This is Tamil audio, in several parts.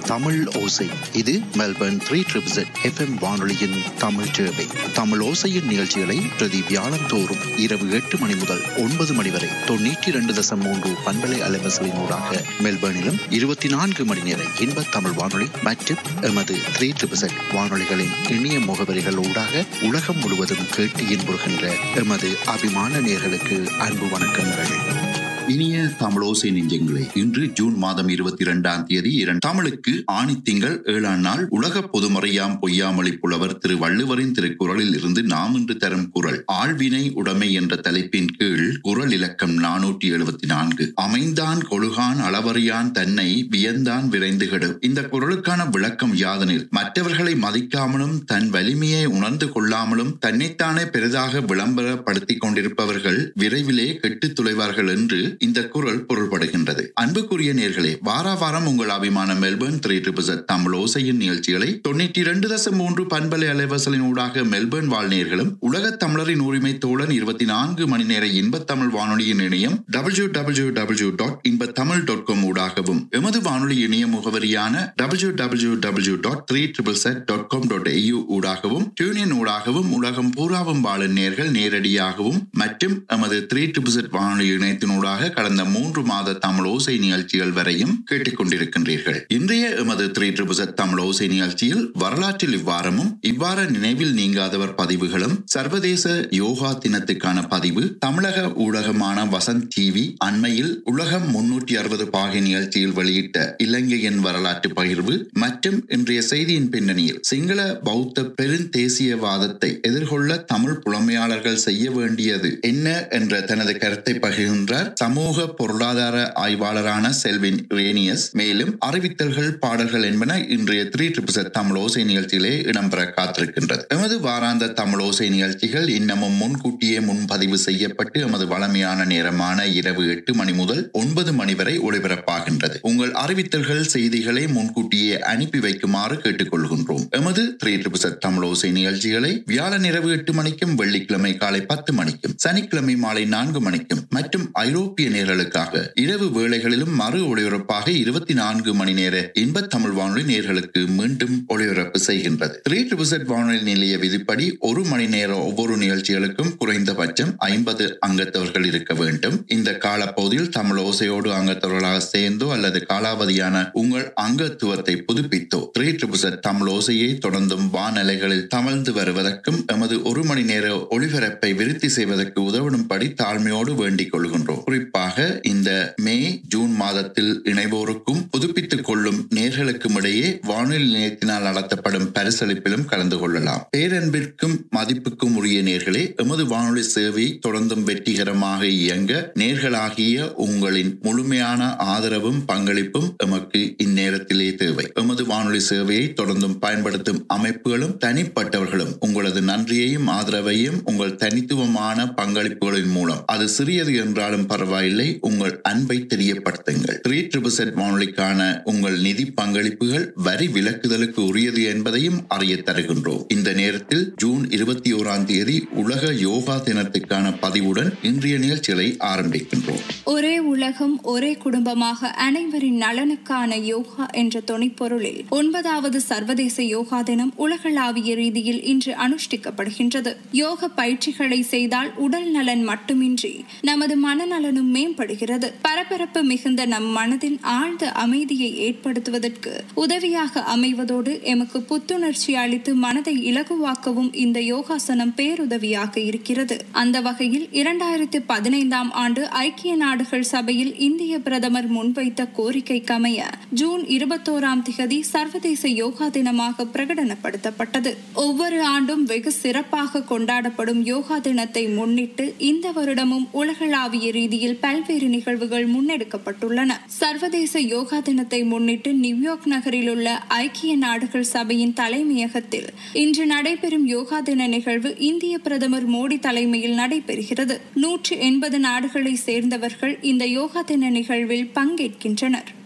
தமிழ் ஓசை இது மெல்பர்ன் த்ரீ ட்ரிபிள் எஃப்எம் வானொலியின் தமிழ் சேவை தமிழ் ஓசையின் நிகழ்ச்சிகளை பிரதி வியாழம் தோறும் இரவு எட்டு மணி முதல் ஒன்பது மணி வரை தொண்ணூற்றி இரண்டு தசம் மூன்று பண்பலை அலைவசலினூடாக மெல்பர்னிலும் இருபத்தி நான்கு மணி நேர இன்ப தமிழ் வானொலி மற்றும் எமது த்ரீ ட்ரிபிள் வானொலிகளின் இணைய முகவரிகள் ஊடாக உலகம் முழுவதும் கேட்டு இன்புறுகின்ற எமது அபிமான நேர்களுக்கு அன்பு வணக்கங்கள் இனிய தமிழோசை நெஞ்சங்களே இன்று ஜூன் மாதம் இருபத்தி இரண்டாம் தேதி இரண்டு தமிழுக்கு ஆணி திங்கள் ஏழாம் நாள் உலக பொதுமறையாம் பொய்யாமொழி புலவர் திரு வள்ளுவரின் திருக்குறளில் இருந்து நாம் இன்று தரும் குரல் ஆழ்வினை உடைமை என்ற தலைப்பின் கீழ் குரல் இலக்கம் நானூற்றி எழுபத்தி நான்கு அமைந்தான் கொழுகான் அளவறியான் தன்னை வியந்தான் விரைந்து கெடு இந்த குரலுக்கான விளக்கம் யாதனில் மற்றவர்களை மதிக்காமலும் தன் வலிமையை உணர்ந்து கொள்ளாமலும் தன்னைத்தானே பெரிதாக விளம்பரப்படுத்திக் கொண்டிருப்பவர்கள் விரைவிலே கெட்டுத் துளைவார்கள் என்று இந்த குரல் பொருள்படுகின்றது அன்புக்குரிய நேர்களே வார வாரம் உங்கள் அபிமான மெல்பர்ன் த்ரீ ட்ரிபிள் தமிழ் ஓசையின் நிகழ்ச்சிகளை தொண்ணூற்றி இரண்டு தசம் மூன்று பண்பலை அலைவசலின் ஊடாக மெல்பர்ன் வாழ் நேர்களும் உலக தமிழரின் உரிமை தோழன் இருபத்தி நான்கு மணி நேர இன்ப தமிழ் வானொலியின் இணையம் டபிள்யூ டபிள்யூ டபிள்யூ டாட் இன்ப தமிழ் டாட் காம் ஊடாகவும் எமது வானொலி இணைய முகவரியான W W W dot three triple Z dot com dot AU ஊடாகவும் டியூனியன் ஊடாகவும் உலகம் பூராவும் வாழும் நேர்கள் நேரடியாகவும் மற்றும் எமது த்ரீ ட்ரிபிள் செட் வானொலி இணையத்தினூடாக கடந்த மூன்று மாத தமிழ் ஓசை நிகழ்ச்சிகள் வரையும் கேட்டுக்கொண்டிருக்கின்றீர்கள் இன்றைய எமது த்ரீ ட்ரிபிள் தமிழ் ஓசை நிகழ்ச்சியில் வரலாற்றில் இவ்வாரமும் இவ்வாறு நினைவில் நீங்காதவர் பதிவுகளும் சர்வதேச யோகா தினத்துக்கான பதிவு தமிழக ஊடகமான வசந்த் டிவி அண்மையில் உலகம் முன்னூற்றி அறுபது பாகை நிகழ்ச்சியில் வெளியிட்ட இலங்கையின் வரலாற்று பகிர்வு மற்றும் இன்றைய செய்தியின் பின்னணியில் சிங்கள பௌத்த பெருந்தேசியவாதத்தை எதிர்கொள்ள தமிழ் புலமையாளர்கள் செய்ய வேண்டியது என்ன என்ற தனது கருத்தை பகிர்கின்றார் சமூக பொருளாதார ஆய்வாளரான செல்வின் ரேனியஸ் மேலும் அறிவித்தல்கள் பாடல்கள் என்பன இன்றைய த்ரீ ட்ரிபிள் தமிழ் ஓசை நிகழ்ச்சியிலே இடம்பெற காத்திருக்கின்றது எமது வாராந்த தமிழ் ஓசை நிகழ்ச்சிகள் இன்னமும் முன்கூட்டியே முன்பதிவு செய்யப்பட்டு எமது வளமையான நேரமான இரவு எட்டு மணி முதல் ஒன்பது மணி வரை ஒளிபரப்பாகின்றது உங்கள் அறிவித்தல்கள் செய்திகளை முன்கூட்டியே அனுப்பி வைக்குமாறு கேட்டுக்கொள்கின்றோம் எமது த்ரீ ட்ரிபிள் தமிழ் ஓசை நிகழ்ச்சிகளை வியாழன் இரவு எட்டு மணிக்கும் வெள்ளிக்கிழமை காலை பத்து மணிக்கும் சனிக்கிழமை மாலை நான்கு மணிக்கும் மற்றும் ஐரோப்பிய நேர்களுக்காக இரவு வேளைகளிலும் மறு ஒளிபரப்பாக இருபத்தி நான்கு மணி நேர இன்ப தமிழ் வானொலி நேர்களுக்கு மீண்டும் ஒளிபரப்பு செய்கின்றது த்ரீ ட்ரிபிள் வானொலி நிலைய விதிப்படி ஒரு மணி நேர ஒவ்வொரு நிகழ்ச்சிகளுக்கும் குறைந்தபட்சம் ஐம்பது அங்கத்தவர்கள் இருக்க வேண்டும் இந்த காலப்பகுதியில் தமிழ் ஓசையோடு அங்கத்தவர்களாக சேர்ந்தோ அல்லது காலாவதியான உங்கள் அங்கத்துவத்தை புதுப்பித்தோ த்ரீ ட்ரிபிள் தமிழ் ஓசையை தொடர்ந்தும் வானலைகளில் தவழ்ந்து வருவதற்கும் எமது ஒரு மணி நேர ஒளிபரப்பை விருத்தி செய்வதற்கு உதவிடும்படி தாழ்மையோடு வேண்டிக் கொள்கின்றோம் குறிப்பாக இந்த மே ஜூன் மாதத்தில் இணைவோருக்கும் புதுப்பித்துக் கொள்ளும் நேர்களுக்கும் இடையே வானொலி நிலையத்தினால் நடத்தப்படும் பரிசளிப்பிலும் கலந்து கொள்ளலாம் பேரன்பிற்கும் மதிப்புக்கும் உரிய நேர்களே எமது வானொலி சேவை தொடர்ந்தும் வெற்றிகரமாக இயங்க நேர்களாகிய உங்களின் முழுமையான ஆதரவும் பங்களிப்பும் எமக்கு இந்நேரத்திலே தேவை எமது வானொலி சேவையை தொடர்ந்தும் பயன்படுத்தும் அமைப்புகளும் தனிப்பட்டவர்களும் உங்களது நன்றியையும் ஆதரவையும் உங்கள் தனித்துவமான பங்களிப்புகளின் மூலம் அது சிறியது என்றாலும் பரவாயில்லை உங்கள் அன்பை தெரியப்படுத்துங்கள் த்ரீ ட்ரிபிள் செட் வானொலிக்கான உங்கள் நிதி பங்களிப்புகள் வரி விலக்குதலுக்கு உரியது என்பதையும் அறிய தருகின்றோம் இந்த நேரத்தில் ஜூன் இருபத்தி ஓராம் தேதி உலக யோகா தினத்துக்கான பதிவுடன் இன்றைய நிகழ்ச்சிகளை ஆரம்பிக்கின்றோம் ஒரே உலகம் ஒரே குடும்பமாக அனைவரின் நலனுக்கான யோகா என்ற துணைப்பொருளில் ஒன்பதாவது சர்வதேச யோகா தினம் உலகளாவிய ரீதியில் இன்று அனுஷ்டிக்கப்படுகின்றது யோக பயிற்சிகளை செய்தால் உடல் நலன் மட்டுமின்றி நமது மனநலனும் மேம்படுகிறது பரபரப்பு மிகுந்த நம் மனதின் ஆழ்ந்த அமைதியை ஏற்படுத்துவதற்கு உதவியாக அமைவதோடு எமக்கு புத்துணர்ச்சி அளித்து மனதை இலகுவாக்கவும் இந்த யோகாசனம் பேருதவியாக இருக்கிறது அந்த வகையில் இரண்டாயிரத்தி பதினைந்தாம் ஆண்டு ஐக்கிய நாடுகள் சபையில் இந்திய பிரதமர் முன்வைத்த கோரிக்கைக்கமைய ஜூன் இருபத்தோராம் திகதி சர்வதேச யோகா தினமாக பிரகடனப்படுத்தப்பட்டது ஒவ்வொரு ஆண்டும் வெகு சிறப்பாக கொண்டாடப்படும் யோகா தினத்தை முன்னிட்டு இந்த வருடமும் உலகளாவிய ரீதியில் பல்வேறு நிகழ்வுகள் முன்னெடுக்கப்பட்டுள்ளன சர்வதேச யோகா தினத்தை முன்னிட்டு நியூயார்க் நகரில் உள்ள ஐக்கிய நாடுகள் சபையின் தலைமையகத்தில் இன்று நடைபெறும் யோகா தின நிகழ்வு இந்திய பிரதமர் மோடி தலைமையில் நடைபெறுகிறது நூற்று எண்பது நாடுகளை சேர்ந்தவர்கள் இந்த யோகா தின நிகழ்வில் பங்கேற்கின்றனர்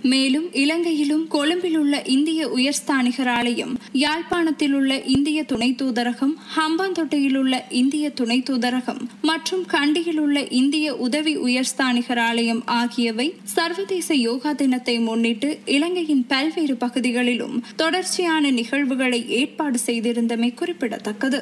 மேலும் இலங்கையிலும் கொழும்பில் உள்ள இந்திய உயர்ஸ்தானிகர் ஆலயம் யாழ்ப்பாணத்தில் உள்ள இந்திய துணை தூதரகம் ஹம்பாந்தோட்டையில் உள்ள இந்திய துணை தூதரகம் மற்றும் கண்டியில் உள்ள இந்திய உதவி உயர்ஸ்தானிகர் ஆலயம் ஆகியவை சர்வதேச யோகா தினத்தை முன்னிட்டு இலங்கையின் பல்வேறு பகுதிகளிலும் தொடர்ச்சியான நிகழ்வுகளை ஏற்பாடு செய்திருந்தமை குறிப்பிடத்தக்கது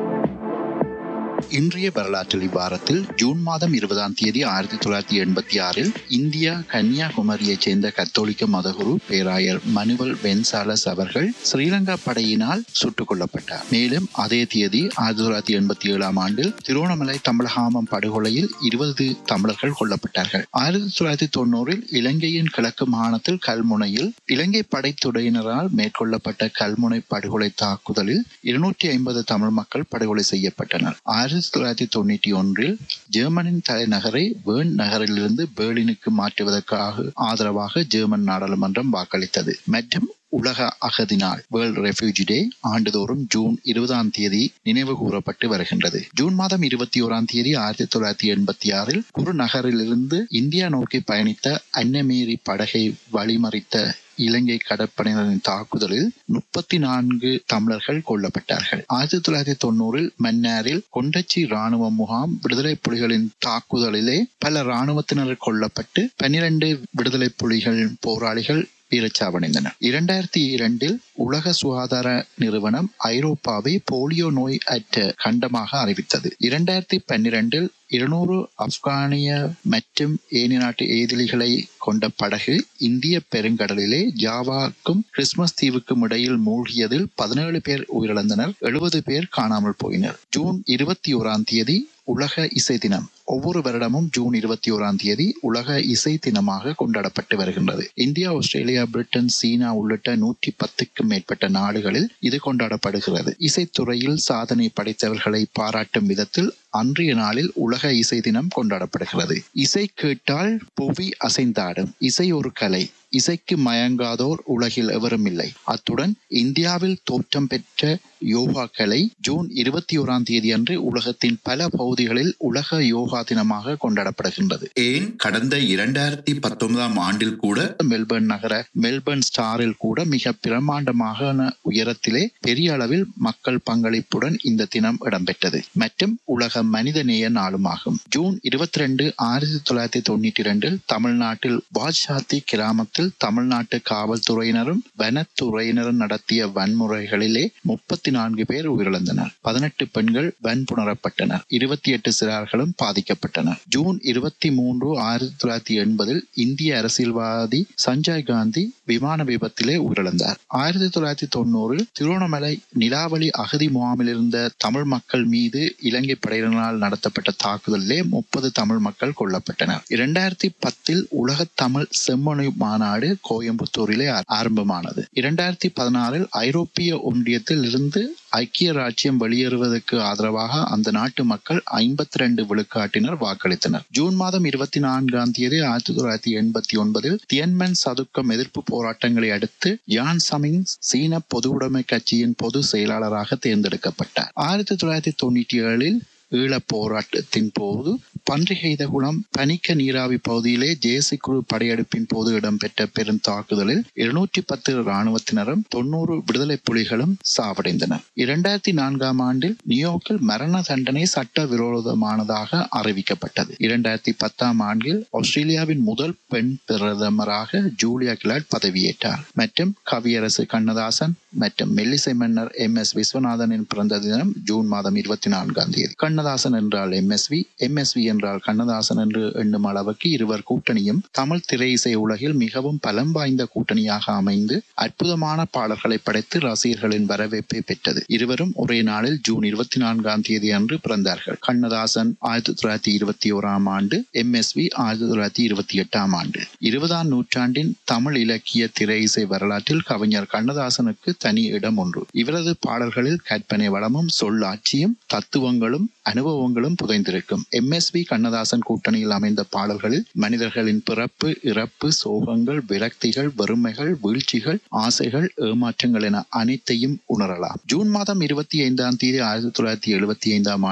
இன்றைய வரலாற்றில் இவ்வாரத்தில் ஜூன் மாதம் இருபதாம் தேதி ஆயிரத்தி தொள்ளாயிரத்தி எண்பத்தி ஆறில் இந்தியா கன்னியாகுமரியைச் சேர்ந்த கத்தோலிக்க மதகுரு பேராயர் மனுவல் வென்சாலஸ் அவர்கள் ஸ்ரீலங்கா படையினால் சுட்டுக் கொல்லப்பட்டார் மேலும் அதே தேதி ஆயிரத்தி தொள்ளாயிரத்தி எண்பத்தி ஏழாம் ஆண்டில் திருவண்ணாமலை தமிழகாமம் படுகொலையில் இருபது தமிழர்கள் கொல்லப்பட்டார்கள் ஆயிரத்தி தொள்ளாயிரத்தி தொண்ணூறில் இலங்கையின் கிழக்கு மாகாணத்தில் கல்முனையில் இலங்கை படைத்துறையினரால் மேற்கொள்ளப்பட்ட கல்முனை படுகொலை தாக்குதலில் இருநூற்றி ஐம்பது தமிழ் மக்கள் படுகொலை செய்யப்பட்டனர் ஆயிரத்தி தொள்ளாயிரத்தி தொண்ணூற்றி ஒன்றில் ஜெர்மனின் தலைநகரை பேர்ன் நகரிலிருந்து பேர்லினுக்கு மாற்றுவதற்காக ஆதரவாக ஜெர்மன் நாடாளுமன்றம் வாக்களித்தது மற்றும் உலக அகதி நாள் வேர்ல்ட் ரெஃப்யூஜி டே ஆண்டுதோறும் ஜூன் இருபதாம் தேதி நினைவு கூறப்பட்டு வருகின்றது ஜூன் மாதம் இருபத்தி ஓராம் தேதி ஆயிரத்தி தொள்ளாயிரத்தி எண்பத்தி ஆறில் குரு நகரிலிருந்து இந்தியா நோக்கி பயணித்த அன்னமேரி படகை வழிமறித்த இலங்கை கடற்படையினரின் தாக்குதலில் முப்பத்தி நான்கு தமிழர்கள் கொல்லப்பட்டார்கள் ஆயிரத்தி தொள்ளாயிரத்தி தொண்ணூறில் மன்னாரில் கொண்டச்சி ராணுவ முகாம் விடுதலை புலிகளின் தாக்குதலிலே பல ராணுவத்தினர் கொல்லப்பட்டு பன்னிரண்டு விடுதலை புலிகள் போராளிகள் வீரச்சாவடைந்தனர் இரண்டாயிரத்தி இரண்டில் உலக சுகாதார நிறுவனம் ஐரோப்பாவை போலியோ நோய் அற்ற கண்டமாக அறிவித்தது இரண்டாயிரத்தி பன்னிரண்டில் இருநூறு ஆப்கானிய மற்றும் ஏனைய நாட்டு எதிரிகளை கொண்ட படகு இந்திய பெருங்கடலிலே ஜாவாக்கும் கிறிஸ்துமஸ் தீவுக்கும் இடையில் மூழ்கியதில் பதினேழு பேர் உயிரிழந்தனர் எழுபது பேர் காணாமல் போயினர் ஜூன் இருபத்தி ஓராம் தேதி உலக இசை தினம் ஒவ்வொரு வருடமும் ஜூன் இருபத்தி ஓராம் தேதி உலக இசை தினமாக கொண்டாடப்பட்டு வருகின்றது இந்தியா ஆஸ்திரேலியா பிரிட்டன் சீனா உள்ளிட்ட நூற்றி பத்துக்கும் மேற்பட்ட நாடுகளில் இது கொண்டாடப்படுகிறது இசைத்துறையில் சாதனை படைத்தவர்களை பாராட்டும் விதத்தில் அன்றைய நாளில் உலக இசை தினம் கொண்டாடப்படுகிறது இசை கேட்டால் புவி அசைந்தாடும் இசை ஒரு கலை இசைக்கு மயங்காதோர் உலகில் எவரும் இல்லை அத்துடன் இந்தியாவில் தோற்றம் பெற்ற யோகா கலை ஜூன் இருபத்தி ஓராம் தேதி அன்று உலகத்தின் பல பகுதிகளில் உலக யோகா தினமாக கொண்டாடப்படுகின்றது ஏன் கடந்த இரண்டாயிரத்தி பத்தொன்பதாம் ஆண்டில் கூட மெல்பர்ன் நகர மெல்பர்ன் ஸ்டாரில் கூட மிக பிரமாண்டமாக உயரத்திலே பெரிய அளவில் மக்கள் பங்களிப்புடன் இந்த தினம் இடம்பெற்றது மற்றும் உலக மனிதநேய நாளுமாகும் ஜூன் இருபத்தி ரெண்டு ஆயிரத்தி தொள்ளாயிரத்தி தொண்ணூற்றி இரண்டில் தமிழ்நாட்டில் வாஜாத்தி கிராமத்தில் தமிழ்நாட்டு காவல்துறையினரும் வனத்துறையினரும் நடத்திய வன்முறைகளிலே முப்பத்தி நான்கு பேர் உயிரிழந்தனர் பதினெட்டு பெண்கள் வன்புணரப்பட்டனர் இருபத்தி எட்டு சிறார்களும் பாதிக்கப்பட்டனர் ஜூன் இருபத்தி மூன்று ஆயிரத்தி தொள்ளாயிரத்தி எண்பதில் இந்திய அரசியல்வாதி சஞ்சய் காந்தி விமான விபத்திலே உயிரிழந்தார் ஆயிரத்தி தொள்ளாயிரத்தி தொண்ணூறில் திருவண்ணாமலை நிலாவளி அகதி முகாமில் இருந்த தமிழ் மக்கள் மீது இலங்கை படையினரால் நடத்தப்பட்ட தாக்குதலிலே முப்பது தமிழ் மக்கள் கொல்லப்பட்டனர் இரண்டாயிரத்தி பத்தில் உலக தமிழ் செம்மொழி மாநாடு கோயம்புத்தூரிலே ஆரம்பமானது இரண்டாயிரத்தி பதினாறில் ஐரோப்பிய ஒன்றியத்தில் இருந்து ஐக்கிய ராஜ்யம் வெளியேறுவதற்கு ஆதரவாக அந்த நாட்டு மக்கள் ஐம்பத்தி ரெண்டு விழுக்காட்டினர் வாக்களித்தனர் ஜூன் மாதம் இருபத்தி நான்காம் தேதி ஆயிரத்தி தொள்ளாயிரத்தி எண்பத்தி ஒன்பதில் தியன்மன் சதுக்கம் எதிர்ப்பு போராட்டங்களை அடுத்து யான் சமிங் சீன பொது உடைமை கட்சியின் பொது செயலாளராக தேர்ந்தெடுக்கப்பட்டார் ஆயிரத்தி தொள்ளாயிரத்தி தொண்ணூற்றி ஏழில் ஈழப் போராட்டத்தின் போது பன்றிகைதகுளம் பனிக்க நீராவி பகுதியிலே ஜேசி குழு படையெடுப்பின் போது இடம்பெற்ற பெரும் தாக்குதலில் இருநூற்றி பத்து இராணுவத்தினரும் தொன்னூறு விடுதலை புலிகளும் சாவடைந்தனர் இரண்டாயிரத்தி நான்காம் ஆண்டில் நியூயார்க்கில் மரண தண்டனை சட்ட விரோதமானதாக அறிவிக்கப்பட்டது இரண்டாயிரத்தி பத்தாம் ஆண்டில் ஆஸ்திரேலியாவின் முதல் பெண் பிரதமராக ஜூலியா கிலாட் பதவியேற்றார் மற்றும் கவியரசு கண்ணதாசன் மற்றும் மெல்லிசை மன்னர் எம் எஸ் விஸ்வநாதனின் பிறந்த தினம் ஜூன் மாதம் இருபத்தி நான்காம் தேதி கண்ணதாசன் என்றால் எம்எஸ்வி எம்எஸ்வி என்றால் கண்ணதாசன் என்று எண்ணும் அளவுக்கு இருவர் கூட்டணியும் தமிழ் திரை இசை உலகில் மிகவும் பலம் வாய்ந்த கூட்டணியாக அமைந்து அற்புதமான பாடல்களை படைத்து ரசிகர்களின் வரவேற்பை பெற்றது இருவரும் ஒரே நாளில் ஜூன் இருபத்தி நான்காம் தேதி அன்று பிறந்தார்கள் கண்ணதாசன் ஆயிரத்தி தொள்ளாயிரத்தி இருபத்தி ஓராம் ஆண்டு எம்எஸ்வி ஆயிரத்தி தொள்ளாயிரத்தி இருபத்தி எட்டாம் ஆண்டு இருபதாம் நூற்றாண்டின் தமிழ் இலக்கிய திரை இசை வரலாற்றில் கவிஞர் கண்ணதாசனுக்கு தனி இடம் ஒன்று இவரது பாடல்களில் கற்பனை வளமும் சொல்லாட்சியும் தத்துவங்களும் அனுபவங்களும் புதைந்திருக்கும் எம்எஸ்வி கண்ணதாசன் கூட்டணியில் அமைந்த பாடல்களில் மனிதர்களின் பிறப்பு இறப்பு சோகங்கள் விரக்திகள் வறுமைகள் வீழ்ச்சிகள் ஆசைகள் ஏமாற்றங்கள் என அனைத்தையும் உணரலாம் ஜூன் மாதம் இருபத்தி ஐந்தாம் தேதி ஆயிரத்தி தொள்ளாயிரத்தி எழுபத்தி ஐந்தாம் ஆண்டில்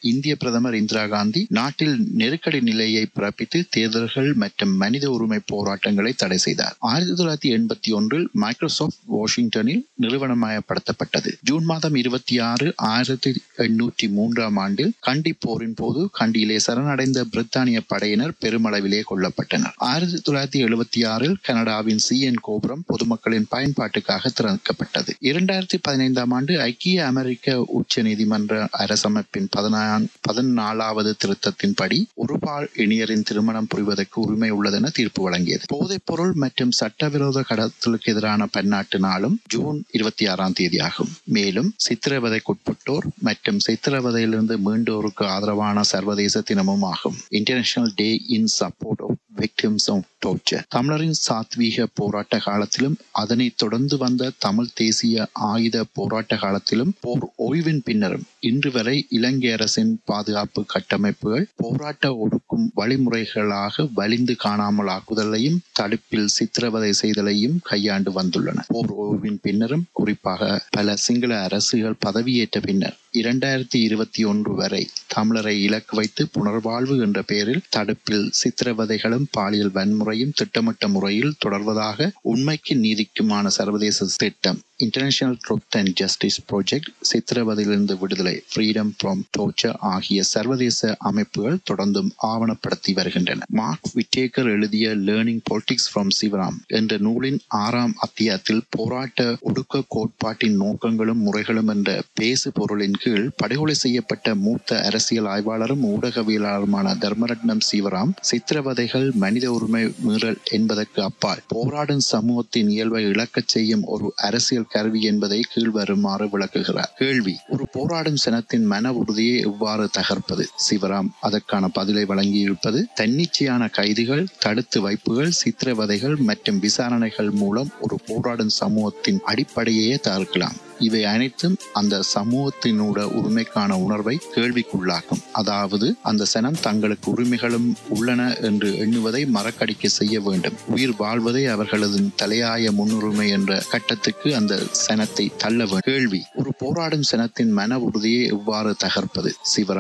இந்திய பிரதமர் இந்திரா காந்தி நாட்டில் நெருக்கடி நிலையை பிறப்பித்து தேர்தல்கள் மற்றும் மனித உரிமை போராட்டங்களை தடை செய்தார் ஆயிரத்தி தொள்ளாயிரத்தி எண்பத்தி ஒன்றில் மைக்ரோசாப்ட் வாஷிங்டனில் நிறுவனமயப்படுத்தப்பட்டது ஜூன் மாதம் இருபத்தி ஆறு ஆயிரத்தி எண்ணூற்றி மூன்றாம் ஆண்டில் கண்டி போரின் போது கண்டியிலே சரணடைந்த பிரித்தானிய படையினர் பெருமளவிலே கொல்லப்பட்டனர் ஆயிரத்தி தொள்ளாயிரத்தி எழுபத்தி ஆறில் கனடாவின் சிஎன் கோபுரம் பொதுமக்களின் பயன்பாட்டுக்காக திறக்கப்பட்டது இரண்டாயிரத்தி பதினைந்தாம் ஆண்டு ஐக்கிய அமெரிக்க உச்ச நீதிமன்ற அரசமைப்பின் பதினாலாவது திருத்தத்தின்படி ஒருபால் இணையரின் திருமணம் புரிவதற்கு உரிமை உள்ளதென தீர்ப்பு வழங்கியது போதைப் பொருள் மற்றும் சட்டவிரோத கடத்தலுக்கு எதிரான பன்னாட்டு நாளும் ஜூன் இருபத்தி ஆறாம் தேதி ஆகும் மேலும் சித்திரவதைக்குட்பட்டோர் மற்றும் சித்திரவதையிலிருந்து மீண்டோருக்கு ஆதரவான சர்வதேச தினமும் ஆகும் international day in support of victims of torture தமிழரின் சாத்வீக போராட்ட காலத்திலும் அதனை தொடர்ந்து வந்த தமிழ் தேசிய ஆயுத போராட்ட காலத்திலும் போர் ஓய்வின் பின்னரும் இன்று வரை இலங்கை அரசின் பாதுகாப்பு கட்டமைப்புகள் போராட்ட ஒடுக்கும் வழிமுறைகளாக வலிந்து காணாமல் ஆக்குதலையும் தடுப்பில் சித்திரவதை செய்தலையும் கையாண்டு வந்துள்ளன போர் ஓய்வின் பின்னரும் குறிப்பாக பல சிங்கள அரசுகள் பதவியேற்ற பின்னர் இரண்டாயிரத்தி இருபத்தி ஒன்று வரை தமிழரை இலக்கு வைத்து புனர்வாழ்வு என்ற பெயரில் தடுப்பில் சித்திரவதைகளும் பாலியல் வன்முறையும் திட்டமிட்ட முறையில் தொடர்வதாக உண்மைக்கு நீதிக்குமான சர்வதேச திட்டம் international truth and justice project சித்திரவதையிலிருந்து விடுதலை ஃப்ரீடம் ஃப்ரம் டோர்ச்சர் ஆகிய சர்வதேச அமைப்புகள் தொடர்ந்தும் ஆவணப்படுத்தி வருகின்றன மார்க் விட்டேக்கர் எழுதிய லேர்னிங் பொலிட்டிக்ஸ் ஃப்ரம் சிவராம் என்ற நூலின் ஆறாம் அத்தியாயத்தில் போராட்ட ஒடுக்க கோட்பாட்டின் நோக்கங்களும் முறைகளும் என்ற பேசு பொருளின் கீழ் படுகொலை செய்யப்பட்ட மூத்த அரசியல் ஆய்வாளரும் ஊடகவியலாளருமான தர்மரட்னம் சிவராம் சித்திரவதைகள் மனித உரிமை மீறல் என்பதற்கு அப்பால் போராடும் சமூகத்தின் இயல்பை இழக்கச் செய்யும் ஒரு அரசியல் கருவி என்பதை கீழ்வருமாறு விளக்குகிறார் கேள்வி ஒரு போராடும் சனத்தின் மன உறுதியை எவ்வாறு தகர்ப்பது சிவராம் அதற்கான பதிலை வழங்கியிருப்பது தன்னிச்சையான கைதுகள் தடுத்து வைப்புகள் சித்திரவதைகள் மற்றும் விசாரணைகள் மூலம் ஒரு போராடும் சமூகத்தின் அடிப்படையே தகர்க்கலாம் இவை அனைத்தும் அந்த சமூகத்தினோட உரிமைக்கான உணர்வை கேள்விக்குள்ளாக்கும் அதாவது அந்த சனம் தங்களுக்கு உரிமைகளும் உள்ளன என்று எண்ணுவதை மறக்கடிக்க செய்ய வேண்டும் உயிர் வாழ்வதே அவர்களது தலையாய முன்னுரிமை என்ற கட்டத்துக்கு அந்த சனத்தை தள்ள வேண்டும் கேள்வி ஒரு போராடும் சனத்தின் மன உறுதியை எவ்வாறு தகர்ப்பது சிவராம்